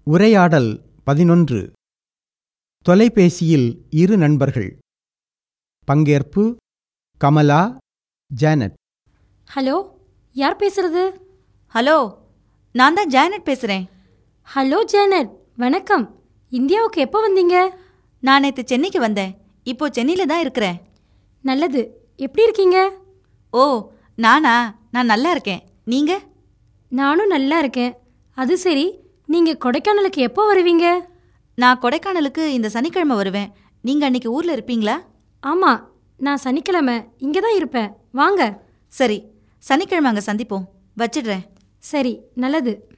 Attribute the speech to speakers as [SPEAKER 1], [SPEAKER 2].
[SPEAKER 1] உரையாடல் பதினொன்று தொலைபேசியில் இரு நண்பர்கள் பங்கேற்பு கமலா ஜானட்
[SPEAKER 2] ஹலோ யார் பேசுறது
[SPEAKER 3] ஹலோ நான் தான் ஜானட் பேசுறேன்
[SPEAKER 2] ஹலோ ஜானட் வணக்கம் இந்தியாவுக்கு எப்போ வந்தீங்க
[SPEAKER 3] நான் நேற்று சென்னைக்கு வந்தேன் இப்போ சென்னையில தான் இருக்கிறேன்
[SPEAKER 2] நல்லது எப்படி இருக்கீங்க
[SPEAKER 3] ஓ நானா நான் நல்லா இருக்கேன் நீங்க
[SPEAKER 2] நானும் நல்லா இருக்கேன் அது சரி நீங்க கொடைக்கானலுக்கு எப்போ வருவீங்க
[SPEAKER 3] நான் கொடைக்கானலுக்கு இந்த சனிக்கிழமை வருவேன் நீங்க அன்னைக்கு ஊர்ல இருப்பீங்களா
[SPEAKER 2] ஆமா நான் சனிக்கிழமை இங்கே தான் இருப்பேன் வாங்க
[SPEAKER 3] சரி சனிக்கிழமை அங்க சந்திப்போம் வச்சிடுறேன்
[SPEAKER 2] சரி நல்லது